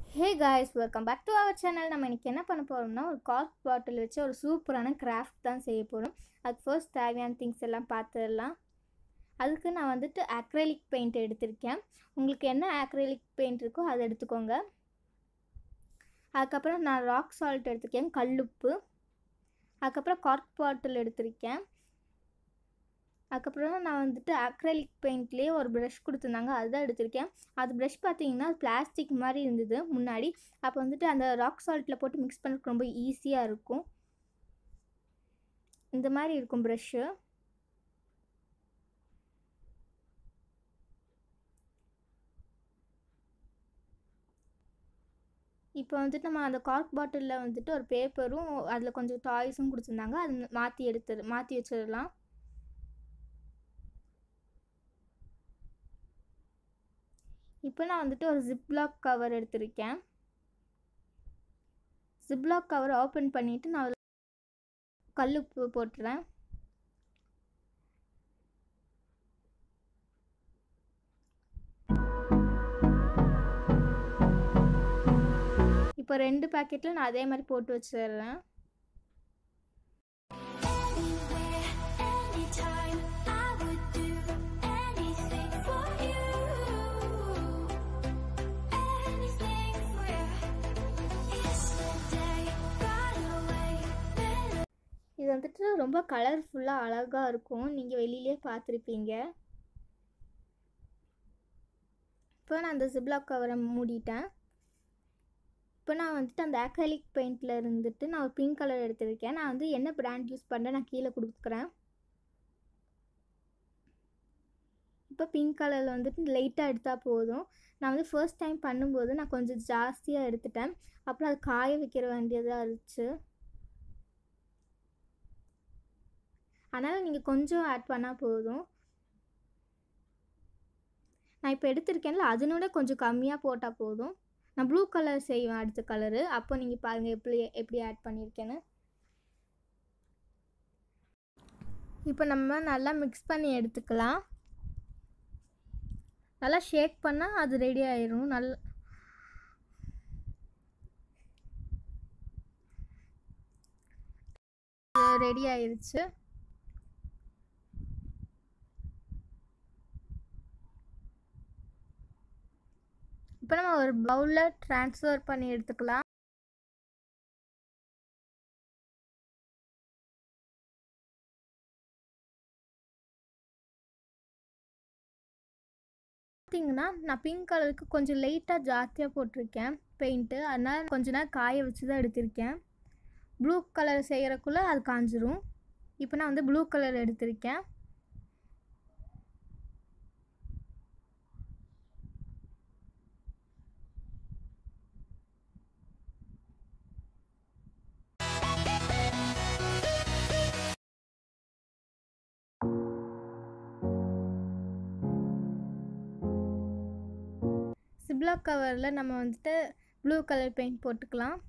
Hey guys welcome back to our channel நம்ம இன்றைக்கி என்ன பண்ண போகிறோம்னா ஒரு கார்க் பாட்டில் வச்சு ஒரு சூப்பரான கிராஃப்ட் தான் செய்ய போகிறோம் அதுக்கு ஃபர்ஸ்ட் தேவையான திங்ஸ் எல்லாம் பார்த்துடலாம் அதுக்கு நான் வந்துட்டு அக்ரலிக் பெயிண்ட் எடுத்திருக்கேன் உங்களுக்கு என்ன அக்ரலிக் பெயிண்ட் இருக்கோ அதை எடுத்துக்கோங்க அதுக்கப்புறம் நான் ராக் சால்ட் எடுத்திருக்கேன் கல்லுப்பு அதுக்கப்புறம் கார்க் பாட்டில் எடுத்திருக்கேன் அதுக்கப்புறம் நான் வந்துட்டு அக்ரலிக் பெயிண்ட்லேயே ஒரு ப்ரஷ் கொடுத்துருந்தாங்க அதுதான் எடுத்திருக்கேன் அது ப்ரஷ் பார்த்தீங்கன்னா பிளாஸ்டிக் மாதிரி இருந்தது முன்னாடி அப்போ வந்துட்டு அந்த ராக் சால்ட்டில் போட்டு மிக்ஸ் பண்ணுறதுக்கு ரொம்ப ஈஸியாக இருக்கும் இந்த மாதிரி இருக்கும் ப்ரஷ்ஷு இப்போ வந்துட்டு நம்ம அந்த கார்க் பாட்டிலில் வந்துட்டு ஒரு பேப்பரும் அதில் கொஞ்சம் டாய்ஸும் கொடுத்துருந்தாங்க அது மாற்றி எடுத்து மாற்றி வச்சிடலாம் இப்போ நான் வந்துட்டு ஒரு ஜிப்லாக் கவர் எடுத்திருக்கேன் ஜிப்லாக் கவர் ஓப்பன் பண்ணிவிட்டு நான் அதில் கல்லுப்பு போட்டுறேன் இப்போ ரெண்டு பேக்கெட்டில் நான் அதே மாதிரி போட்டு வச்சிடுறேன் Anytime, I would do anything for you. Anything for you. Yesterday got away. Then இது வந்துட்டு ரொம்ப கலர்ஃபுல்லாக அழகாக இருக்கும் நீங்கள் வெளியிலே பார்த்துருப்பீங்க இப்போ நான் அந்த ஜிப்லாக் கவரை மூடிட்டேன் இப்போ நான் வந்துட்டு அந்த அக்ரலிக் பெயிண்டில் இருந்துட்டு நான் ஒரு பிங்க் கலர் எடுத்திருக்கேன் நான் வந்து என்ன பிராண்ட் யூஸ் பண்ணுறேன் நான் கீழே கொடுக்குறேன் இப்போ பிங்க் கலரில் வந்துட்டு லைட்டாக எடுத்தால் போதும் நான் வந்து ஃபர்ஸ்ட் டைம் பண்ணும்போது நான் கொஞ்சம் ஜாஸ்தியாக எடுத்துட்டேன் அப்புறம் அது காய வைக்கிற வேண்டியதாக இருந்துச்சு அதனால் நீங்கள் கொஞ்சம் ஆட் பண்ணால் போதும் நான் இப்போ எடுத்திருக்கேன்ல அதனோட கொஞ்சம் கம்மியாக போட்டால் போதும் நான் ப்ளூ கலர் செய்வேன் அடுத்த கலரு அப்போ நீங்கள் பாருங்கள் எப்படி எப்படி ஆட் பண்ணியிருக்கேன்னு இப்போ நம்ம நல்லா மிக்ஸ் பண்ணி எடுத்துக்கலாம் நல்லா ஷேக் பண்ணால் அது ரெடி ஆயிரும் நல்ல ரெடி ஆயிருச்சு இப்போ நம்ம ஒரு பவுலில் ட்ரான்ஸ்ஃபர் பண்ணி எடுத்துக்கலாம் பார்த்தீங்கன்னா நான் பிங்க் கலருக்கு கொஞ்சம் லைட்டாக ஜாஸ்தியாக போட்டிருக்கேன் பெயிண்ட்டு அதனால் கொஞ்ச நேரம் காய வச்சு தான் எடுத்திருக்கேன் ப்ளூ கலர் செய்கிறக்குள்ளே அது காஞ்சிரும் இப்போ நான் வந்து ப்ளூ கலர் எடுத்திருக்கேன் சிப்லாக் கவரில் நம்ம வந்துட்டு ப்ளூ கலர் பெயிண்ட் போட்டுக்கலாம்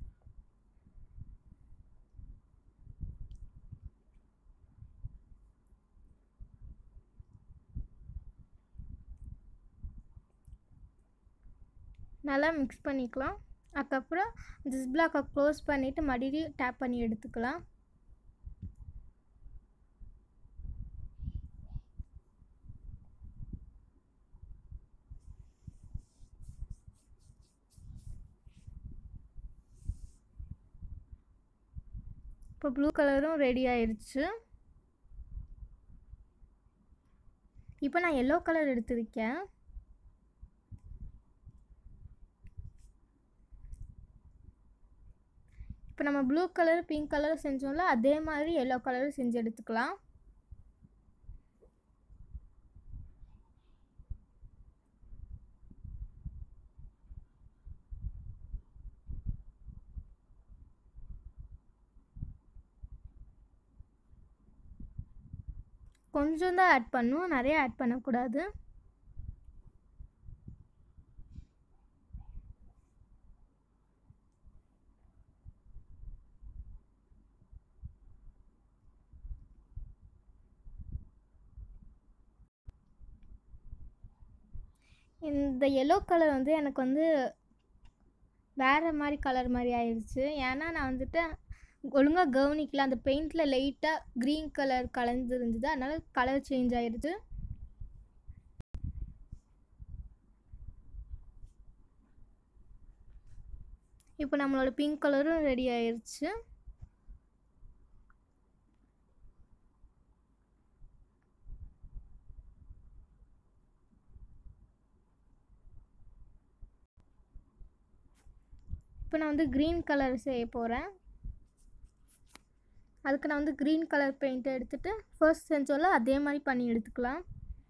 நல்லா மிக்ஸ் பண்ணிக்கலாம் அதுக்கப்புறம் ஜிப்லாக்கை க்ளோஸ் பண்ணிவிட்டு மறுபடியும் டேப் பண்ணி எடுத்துக்கலாம் இப்போ ப்ளூ கலரும் ரெடி ஆயிடுச்சு இப்போ நான் எல்லோ கலர் எடுத்திருக்கேன் இப்போ நம்ம ப்ளூ கலர் பிங்க் கலர் செஞ்சோம்ல அதே மாதிரி எல்லோ கலர் செஞ்சு எடுத்துக்கலாம் கொஞ்சம் தான் ஆட் பண்ணும் நிறைய ஆட் பண்ணக்கூடாது இந்த எல்லோ கலர் வந்து எனக்கு வந்து வேறு மாதிரி கலர் மாதிரி ஆயிடுச்சு ஏன்னா நான் வந்துட்டு ஒழுங்காக கவனிக்கல அந்த பெயிண்டில் லைட்டாக க்ரீன் கலர் கலந்து இருந்தது அதனால் கலர் சேஞ்ச் ஆயிடுச்சு இப்போ நம்மளோட பிங்க் கலரும் ரெடி ஆயிடுச்சு இப்போ நான் வந்து க்ரீன் கலர் செய்ய போகிறேன் அதுக்கு நான் வந்து க்ரீன் கலர் பெயிண்ட் எடுத்துகிட்டு ஃபர்ஸ்ட் செஞ்சோல அதே மாதிரி பண்ணி எடுத்துக்கலாம்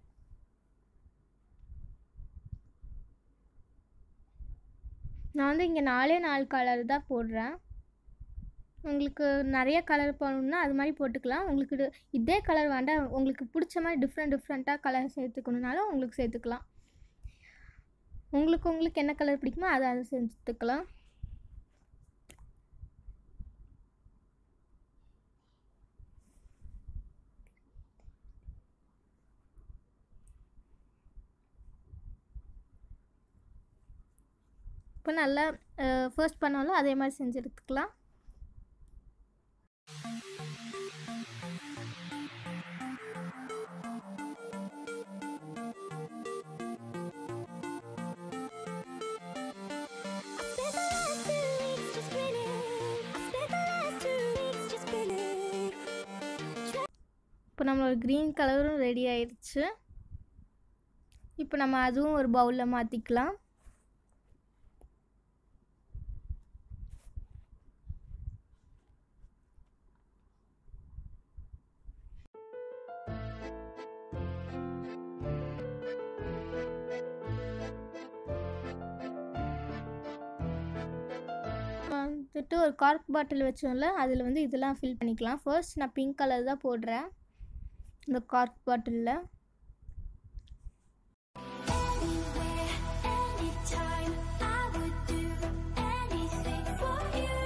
நான் வந்து இங்கே நாலே நாலு கலர் தான் போடுறேன் உங்களுக்கு நிறைய கலர் போடணுன்னா அது மாதிரி போட்டுக்கலாம் உங்களுக்கு இது- இதே கலர் வேண்டாம் உங்களுக்கு பிடிச்ச மாதிரி டிஃப்ரெண்ட் டிஃப்ரெண்ட்டாக கலர் சேர்த்துக்கணுனாலும் உங்களுக்கு சேர்த்துக்கலாம் உங்களுக்கு உங்களுக்கு என்ன கலர் பிடிக்குமோ அதை அதை சேர்த்துக்கலாம் இப்போ நல்லா ஃபர்ஸ்ட் பண்ணோம்ல அதே மாதிரி செஞ்சு எடுத்துக்கலாம் Spent the last two weeks just grinning. I spent the last two weeks just grinning. இப்போ நம்மளோட க்ரீன் கலரும் ரெடி ஆயிடுச்சு இப்போ நம்ம அதுவும் ஒரு பவுலில் மாற்றிக்கலாம் வந்துட்டு ஒரு கார்க் பாட்டில் வச்சோம்ல அதில் வந்து இதெல்லாம் ஃபில் பண்ணிக்கலாம் ஃபர்ஸ்ட் நான் பிங்க் கலர் தான் போடுறேன் இந்த கார்க் பாட்டிலில் Anywhere, anytime, I would do anything for you.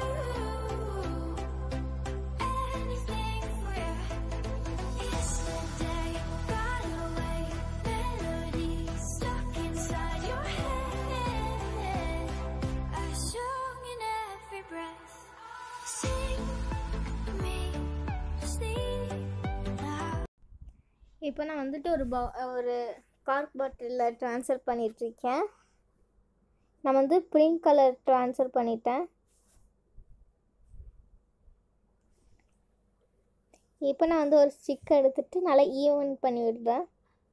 Anything for you. Yesterday got away, melodies stuck inside your head. I sung in every breath. Sing me sleep now. இப்போ நான் வந்துட்டு ஒரு ப ஒரு கார்க் பாட்டிலில் ட்ரான்ஸ்ஃபர் பண்ணிகிட்ருக்கேன் நான் வந்து பிங்க் கலர் ட்ரான்ஸ்ஃபர் பண்ணிட்டேன் இப்போ நான் வந்து ஒரு ஸ்டிக் எடுத்துட்டு நல்லா ஈவன் பண்ணி விடுறேன்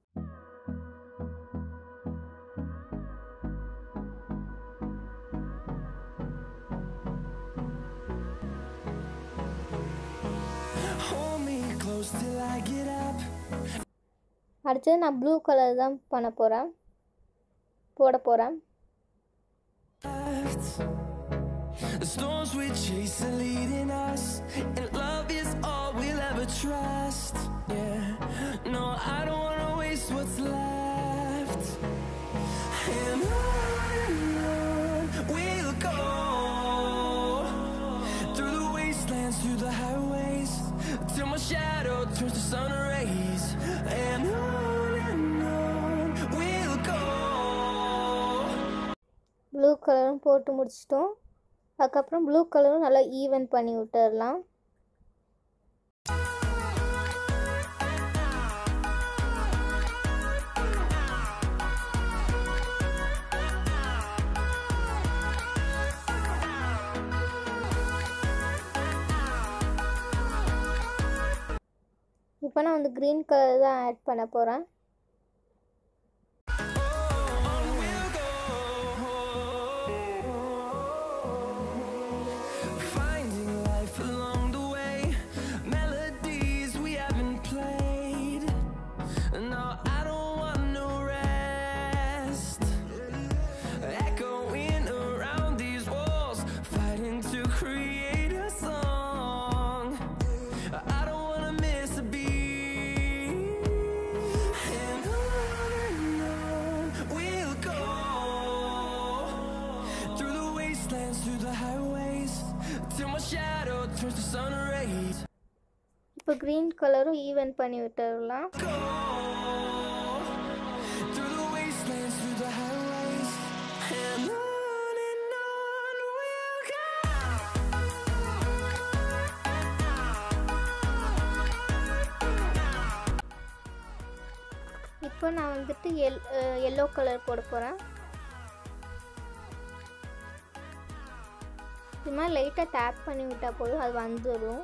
Hold me close till I get up. அடுத்தது நான் ப்ளூ கலர் தான் பண்ண போகிறேன் போட போகிறேன் Left. The storms we chase are leading us, and love is all we'll ever trust. Yeah, no, I don't wanna waste what's left. And on and on we'll go through the wastelands, through the highways, till my shadow turns to sun rays. And on and on we'll go. Blue கலரும் போட்டு முடிச்சிட்டோம் அதுக்கப்புறம் blue கலரும் நல்லா even பண்ணி விட்டுடலாம் இப்போ நான் வந்து க்ரீன் கலர் தான் ஆட் பண்ண போகிறேன் Finding life along the way, melodies we haven't played. No, I don't want no rest. Echoing around these walls, fighting to create a song. I don't wanna miss a beat. And on and on we'll go through the wastelands, through the highways, till my shadow turns to sun rays. இப்போ green கலரும் even பண்ணி விட்டுடலாம் Go through the wastelands, through the highways, and on and on இப்போ நான் வந்துட்டு L yellow colour போட போகிறேன் இது மாதிரி லைட்டாக டேப் பண்ணி விட்டால் போதும் அது வந்துடும்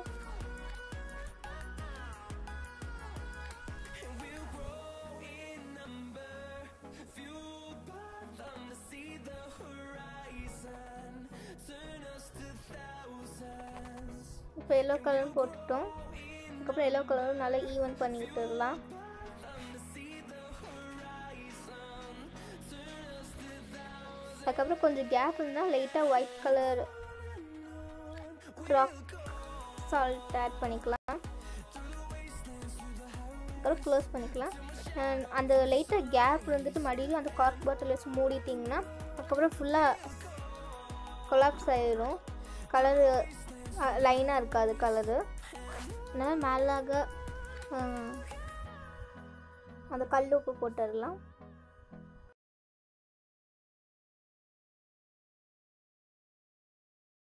இப்போ எல்லோ கலர் போட்டுட்டோம் அதுக்கப்புறம் எல்லோ கலரும் நல்லா ஈவன் பண்ணி விட்டுடலாம் அதுக்கப்புறம் கொஞ்சம் கேப் இருந்தால் லைட்டாக white colour rock salt add பண்ணிக்கலாம் அப்புறம் க்ளோஸ் பண்ணிக்கலாம் And அந்த லைட்டாக கேப் வந்துட்டு மறுபடியும் அந்த கார்க் பாட்டில் வச்சு மூடிட்டிங்கன்னா அதுக்கப்புறம் ஃபுல்லாக கொலாப்ஸ் ஆயிரும் கலரு லைனாக இருக்காது கலரு அதனால் மேலாக அந்த கல் உப்பு போட்டுடலாம்